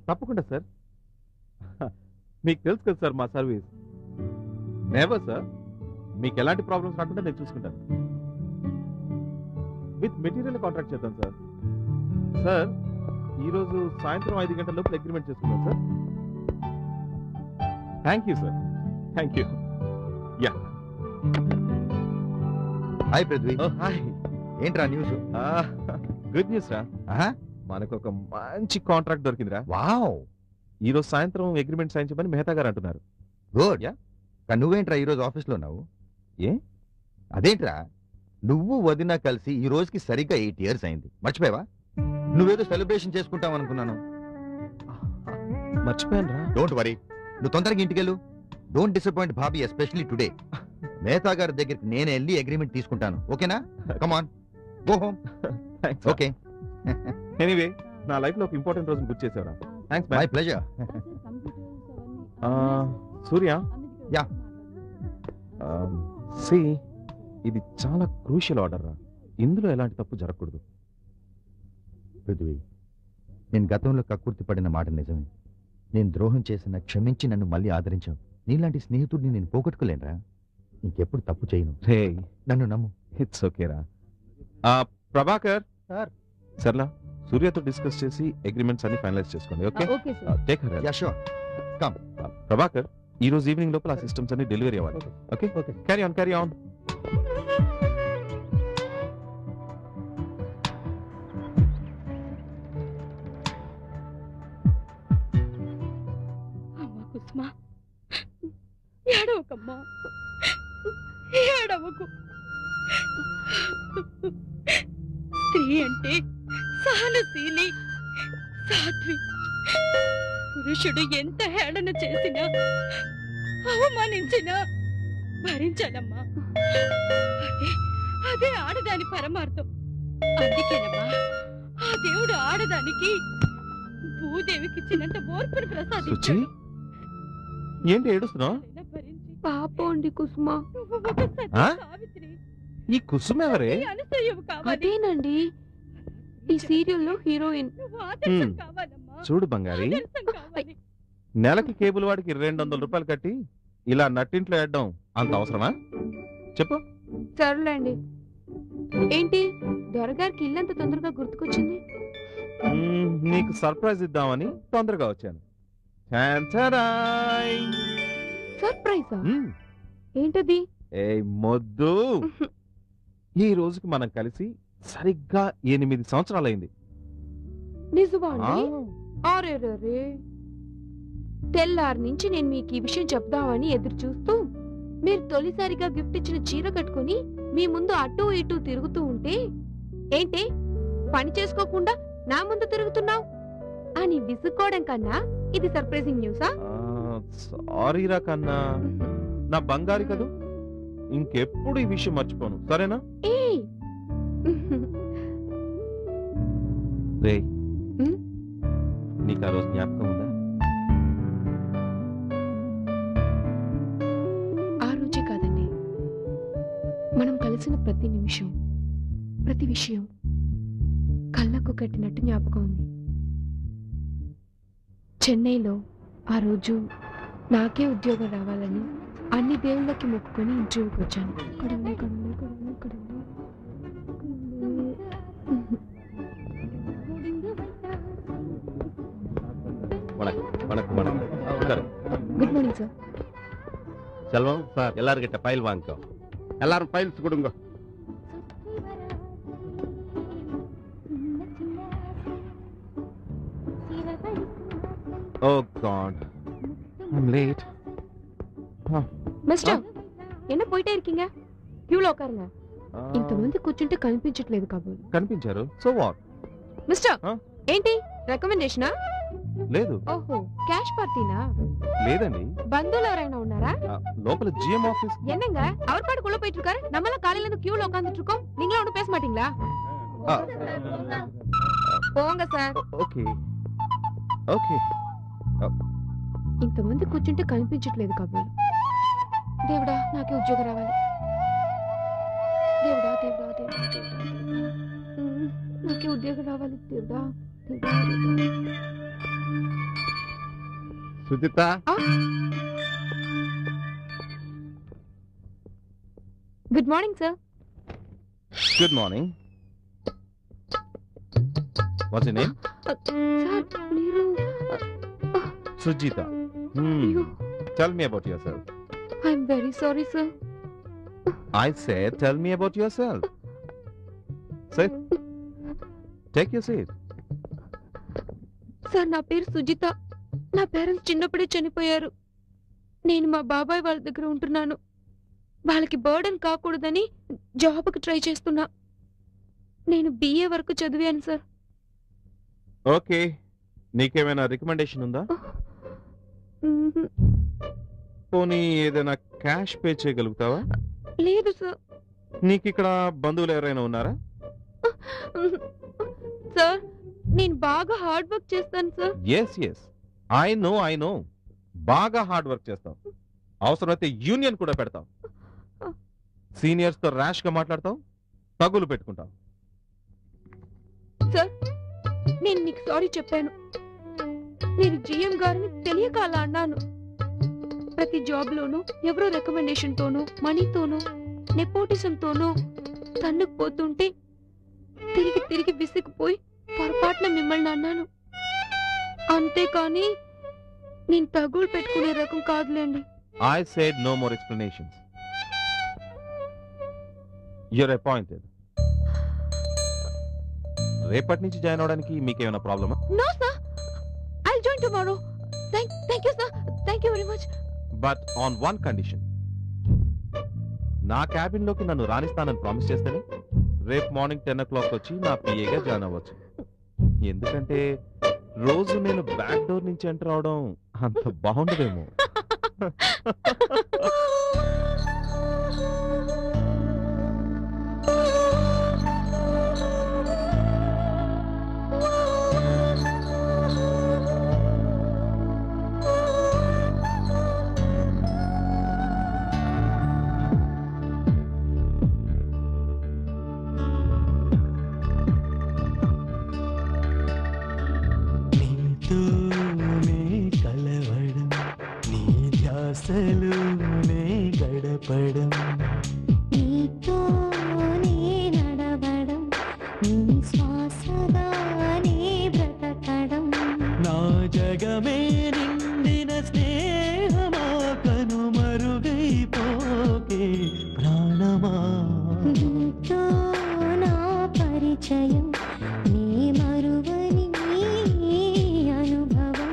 తప్పకుండా సార్ మీకు తెలుసు కదా సార్ మా సర్వీస్ నెవర్ సార్ మీకు ఎలాంటి ప్రాబ్లమ్స్ రాకుండా నేను చూసుకుంటాను విత్ మెటీరియల్ కాంట్రాక్ట్ చేద్దాం సార్ సార్ ఈరోజు సాయంత్రం ఐదు గంటల లోపల అగ్రిమెంట్ చేసుకుందాం sir thank you sir thank you yeah hi Prithvi hi ఏంట్రా న్యూస్ గుడ్ న్యూస్ రా ఆహా మనకు ఒక మంచి కాంట్రాక్ట్ దొరికిందిరా వావ్ ఈ రోజు సాయంత్రం అగ్రిమెంట్ సైన్ చేయమని మెహతా గారు అంటున్నారు గుడ్ Yeah. కానీ నువ్వేంట్రా ఈ రోజు ఆఫీస్లో ఉన్నావు ఏ? అదేంట్రా నువ్వు వదిన కలిసి ఈ రోజుకి సరిగ్గా ఎయిట్ ఇయర్స్ అయింది మర్చిపోయావా నువ్వేదో సెలబ్రేషన్ చేసుకుంటావు అనుకున్నాను మర్చిపోయాను రా డోంట్ వరీ నువ్వు తొందరగా ఇంటికెళ్ళు don't disappoint bhabhi especially today Mehta గారి దగ్గరికి నేను వెళ్ళి అగ్రిమెంట్ తీసుకుంటాను ఓకేనా come on go home okay anyway నా లైఫ్ లో ఒక ఇంపార్టెంట్ రోజు గుర్తు చేసావురా thanks my ma'am pleasure Surya Yeah. See ఇది చాలా క్రూషియల్ ఆర్డర్ రా ఇందులో ఎలాంటి తప్పు జరగకూడదు పృథ్వీ నేను గతంలో కక్కుర్తి పడిన మాట నిజమే నేను ద్రోహం చేసిన క్షమించి నన్ను మళ్ళీ ఆదరించావు నీలాంటి స్నేహితుడిని నేను పోగొట్టుకోలేనురా ఇంకెప్పుడు తప్పు చేయను రే నన్ను నమ్ము ఇట్స్ ఓకే రా ఆ, ప్రభాకర్ సార్. సర్లా సూర్యతో డిస్కస్ చేసి అగ్రిమెంట్స్ అన్ని ఫైనలైజ్ చేసుకోండి okay okay sir take her yeah sure Prabhakar ఈ రోజు ఈవినింగ్ లోపల ఆ సిస్టమ్స్ అన్ని డెలివరీ అవ్వాలి okay okay carry on carry on అమ్మా కుసుమా ఏడవకమ్మా ఏడవకు స్త్రీ అంటే సహనశీలి సాధ్వి పురుషుడు ఎంత హేళన చేసినా అవమానించినా భరించాలమ్మా అదే అదే ఆడదాని పరమార్థం అందుకేనమ్మా ఆ దేవుడు ఆడదానికి భూదేవికి ఇచ్చినంత ఓర్పును సుచి ప్రసాదించాడు ఏంటి ఏడుస్తున్నావు పాపం అండి కుసుమ ఆ? ఈ కుసుమ ఎవరే అదేనండి ఈ సీరియల్లో హీరోయిన్ హ్మ్. చూడు బంగారి నెలకి కేబుల్ వాడికి రెండు వందల రూపాయలు కట్టి ఇలా నట్టింట్లో వేయడం అంత అవసరమా చెప్పు సర్లేండి ఏంటి దొరగారికి ఇల్లంత తొందరగా గుర్తుకొచ్చింది మ్మ్, నీకు సర్ప్రైజ్ ఇద్దామని తొందరగా వచ్చాను ఛాన్సరాయ్. సర్ప్రైజా మ్మ్. ఏంటది ఏయ్ మొద్దు ఈ రోజుకి మనం కలిసి సరిగ్గా ఎనిమిది సంవత్సరాలైంది నిజమా ఆ, అండి అరేరే తెల్లారి నుంచి నేను మీకు ఈ విషయం చెప్దామని ఎదురు చూస్తూ మీరు తొలిసారిగా గిఫ్ట్ ఇచ్చిన చీర కట్టుకొని మీ ముందు అటు ఇటు తిరుగుతూ ఉంటే ఏంటి పని చేసుకోకుండా నా ముందు తిరుగుతున్నావు అని విసుక్కోవడం కన్నా ఇది సర్ప్రైజింగ్ న్యూసా ఆ, సారీరా కన్నా నా బంగారి కదూ ఇంకెప్పుడు ఈ విషయం మర్చిపోను సరేనా ఏ రే మ్మ్? నీకు ఆ రోజు జ్ఞాపకం ఉందా ఆ రోజే కాదండి మనం కలిసిన ప్రతి నిమిషం ప్రతి విషయం కళ్ళకు కట్టినట్టు జ్ఞాపకం ఉంది చెన్నైలో ఆ రోజు నాకే ఉద్యోగం రావాలని అన్ని దేవుళ్ళకి మొక్కుకొని ఇంటర్వ్యూకి వచ్చాను కడవలే, కడవలే, కడవలే, కడవలే. வணக்கம் வணக்கம் உட்காரு. Good morning sir Selvam sir எல்லாருக்கிட்ட ஃபைல் வாங்கிக்கோ எல்லாரும் ஃபைல்ஸ் கொடுங்க oh god I'm late mister என்ன போயிட்டே இருக்கீங்க கியூல உட்காருங்க ఇంతమంది కూర్చుంటే కనిపించట్లేదు కాబోలు కనిపించారు సో వాట్ మిస్టర్ ఆ? ఏంటి రికమెండేషనా లేదు ఓహో క్యాష్ పార్టీనా లేదండి బంధువులు ఎవరైనా ఉన్నారా ఆ, లోపల జిఎం ఆఫీస్ என்னங்க அவர் பாட்டுக்குள்ள போயிட்டு இருக்காரு நம்மள காலையில இருந்து கியூல உட்கார்ந்துட்டு இருக்கோம் நீங்களும் ஒண்ணும் பேச மாட்டீங்களா పోంగ సార్ ఓకే ఓకే ఇంతమంది కూర్చుంటే కనిపించట్లేదు కాబోలు దేవుడా నాకే ఉద్యోగం రావాలి దేవుడా దేవుడా దేవుడా దేవుడా ఉమ్, నాకే ఉద్యోగం రావాలి దేవుడా దేవుడా దేవుడా. Suchitha good morning sir good morning what's name sir మీరు Sujitha tell me about yourself I'm very sorry sir I say tell me about yourself Sit. Take your seat sir నా పేరు సుజిత నా పేరెంట్స్ చిన్నప్పుడే చనిపోయారు నేను మా బాబాయ్ వాళ్ళ దగ్గర ఉంటున్నాను వాళ్ళకి బర్డెన్ కాకూడదని జాబ్కి ట్రై చేస్తున్నా నేను బిఏ వరకు చదివాను సార్ ఓకే నీకేమైనా రికమెండేషన్ ఉందా మ్మ్. పోనీ ఏదైనా క్యాష్ పే చేయగలుగుతావా లేదు సార్ నీకు ఇక్కడ బంధువులు ఎవరైనా ఉన్నారా సార్ నేను బాగా హార్డ్ వర్క్ చేస్తాను sir yes yes I know I know బాగా హార్డ్ వర్క్ చేస్తావు అవసరమైతే యూనియన్ కూడా పెడతావు సీనియర్స్ తో ర్యాష్ గా మాట్లాడతావు తగులు పెట్టుకుంటావు సార్ నేను నీకు సారీ చెప్పాను నేను జిఎం గారిని తెలియక అలా అన్నాను ప్రతి జాబ్ లోనూ ఎవరో రికమెండేషన్ తోనో మనీతోనో నెపోటిజంతోనో తన్నుకుపోతుంటే తిరిగి తిరిగి విసిగిపోయి పొరపాటున మిమ్మల్ని అన్నాను అంతేకాని నేను తగులు పెట్టుకునే రకం కాదులేండి I said no more explanations you're appointed రేపటి నుంచి జాయిన్ అవడానికి మీకేమైనా ప్రాబ్లమా no sir I join tomorrow thank thank you sir thank you very much but on one condition నా క్యాబిన్ లోకి నన్ను రాణిస్తానని ప్రామిస్ చేస్తేనే రేపు మార్నింగ్ టెన్ ఓ క్లాక్ వచ్చి నా పిఏగా జాయిన్ అవ్వచ్చు ఎందుకంటే రోజు నేను బ్యాక్ డోర్ నుంచి ఎంటర్ అవడం అంత బాగుండదేమో నీతోనే కలవడం నీ ధ్యాసలోనే గడపడం నీతోనే నడవడం నీ శ్వాసగానే బ్రతకడం నా జగమే నిండిన స్నేహమా కను మరుగైపోకే ప్రాణమా నీతో నా పరిచయం నీ మరువని అనుభవం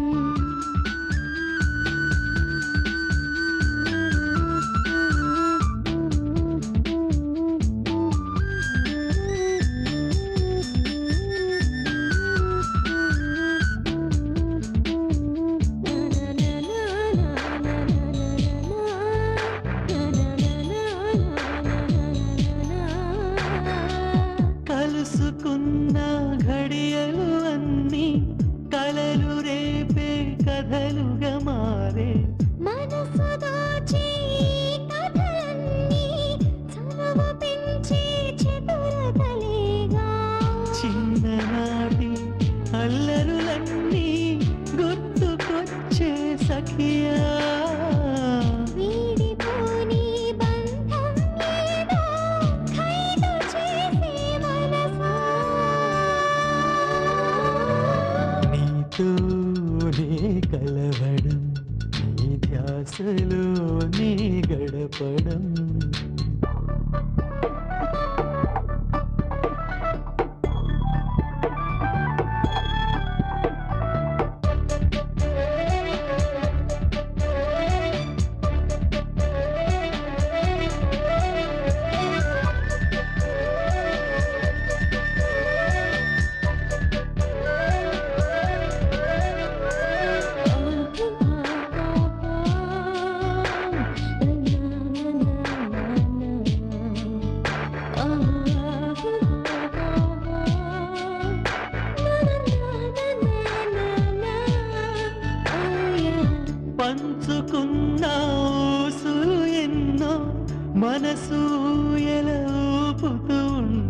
కలుసుకున్న ఘడియలు అన్నీ కలలు రేపే కథలుగా మారే మనసు దాచి కథలన్నీ చనువ పెంచే చతురతలేగా చిన్ననాటి అల్లరులన్నీ గుర్తుకొచ్చే సఖియా వీడిపోని బంధం ఏదో ఖైదు చేసే మనసా నీతోనే కలవడం నీ ధ్యాసలో నీ గడపడం పంచుకున్న ఊసులు ఎన్నో మనసు ఎలా ఊపుతూ ఉండే